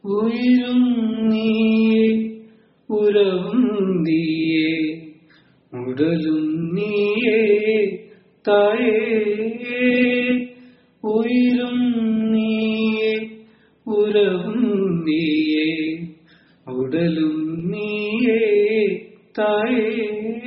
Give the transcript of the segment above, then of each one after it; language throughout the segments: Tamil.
உயிரும் நீயே உறவும் நீயே உடலும் நீயே தாயே உயிரும் நீயே உறவும் நீயே உடலும் நீயே தாயே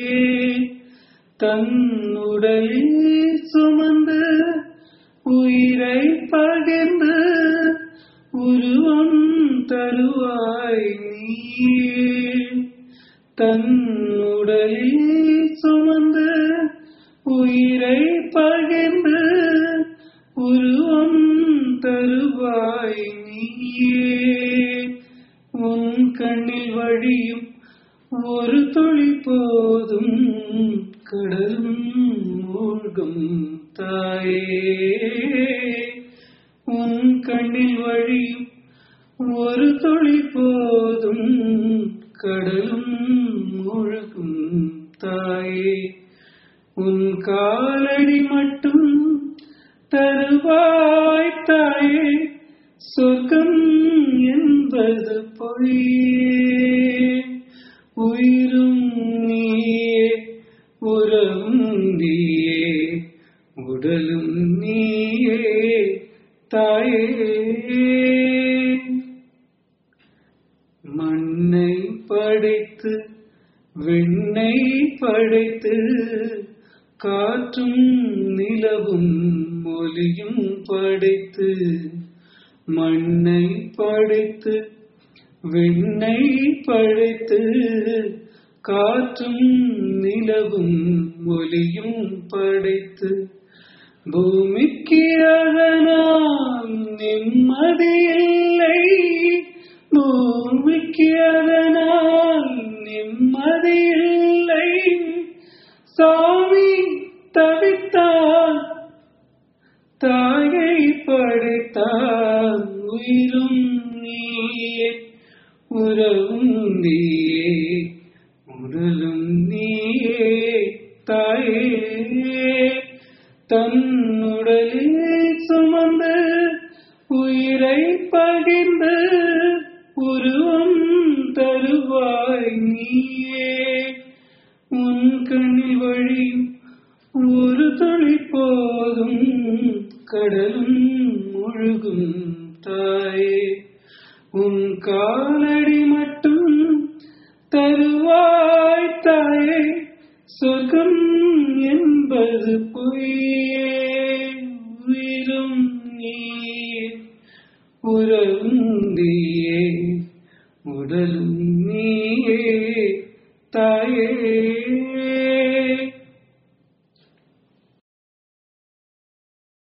தன் உடலில் சுமந்து உயிரை பகிர்ந்து உருவம் தருவாய் நீயே தன் உடலில் சுமந்து உயிரை பகிர்ந்து உருவம் தருவாய் நீயே உன் கண்ணில் வழியும் ஒரு துளி போதும் கடலும் மூழ்கும் தாயே உன் கண்ணில் வழியும் ஒரு துளி போதும் கடலும் மூழ்கும் தாயே உன் காலடி மட்டும் தருவாய் தாயே சொர்க்கம் என்பது பொய்யே உயிரும் நீயே உறவும் நீயே உடலும் நீயே தாயே மண்ணை படைத்து விண்ணை படைத்து காற்றும் நிலவும் ஒலியும் படைத்து மண்ணை படைத்து விண்ணை படைத்து காற்றும் நிலவும் ஒலியும் படைத்து பூமிக்கு அதனால் நிம்மதியில்லை பூமிக்கு அதனால் நிம்மதியில்லை சாமி தவித்தான் தாயை படைத்தான் உயிரும் நீயே உறவும் நீயே உடலும் நீயே தாயே தன்னுடலில் சுமந்து உயிரை பகிர்ந்து உருவம் தருவாய் நீயே உன் கண்ணில் வழி ஒரு துளி போதும் கடலும் முழுகும் தாயே உன் காலடி மட்டும் தருவாய் தாயே சொர்க்கம் என்பது பொய்யே உயிரும் நீயே உறவும் நீயே உடலும் நீயே தாயே